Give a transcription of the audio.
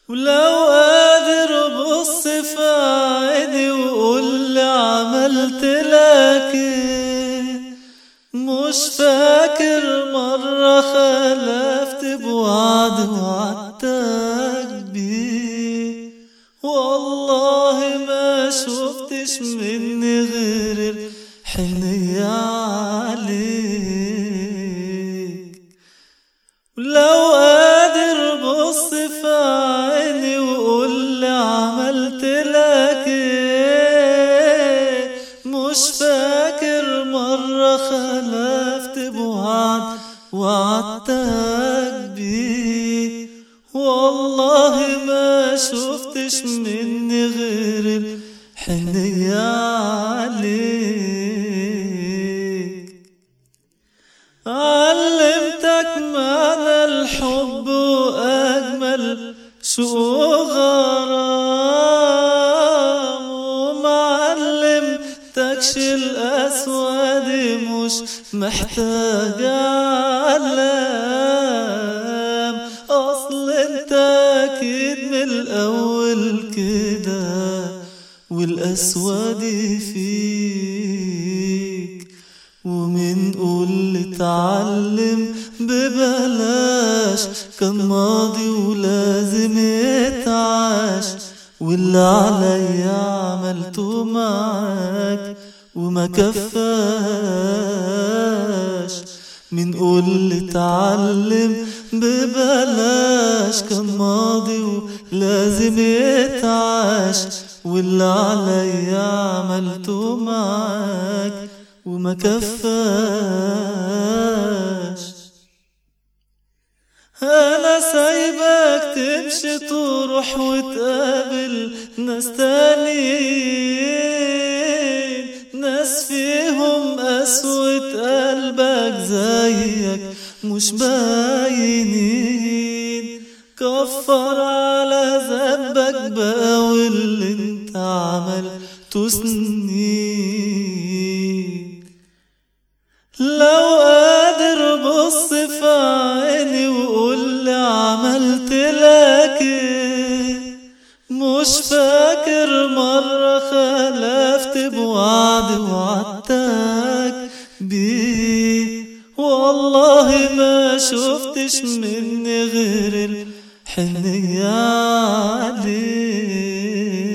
ولو قادر بص في عيني وقول لي عملت لك إيه مش فاكر مرة خلفت بوعد وعدتك بيه والله ما شفتش مني غير الحنية عليك ولو قادر بص في عيني وقول لي عملت لك ايه مش فاكر مرة خلفت بوعد وعدتك بيه والله ما شفتش مني غير الحنية عليك علمتك معنى الحب وأجمل شو غرام ومعلمتكش الأسود مش محتاج علام أصل انت أكيد من الأول كده والأسود فيك ومن قول تعلم ببلاش كان ماضي ولازم يتعاش واللي عليا عملته معاك وما كفاش من قول تعلم ببلاش كان ماضي ولازم يتعاش واللي عليا عملته معاك وما كفاش انا سايبك تمشي تروح وتقابل ناس تانيين ناس فيهم قسوة قلبك زيك مش باينين كفر على ذنبك بقى واللي انت عملته سنين لو قادر بص في عيني وقول لي عملت لك ايه مش فاكر مرة خلفت بوعد وعدتك بيه والله ما شفتش مني غير الحنية عليك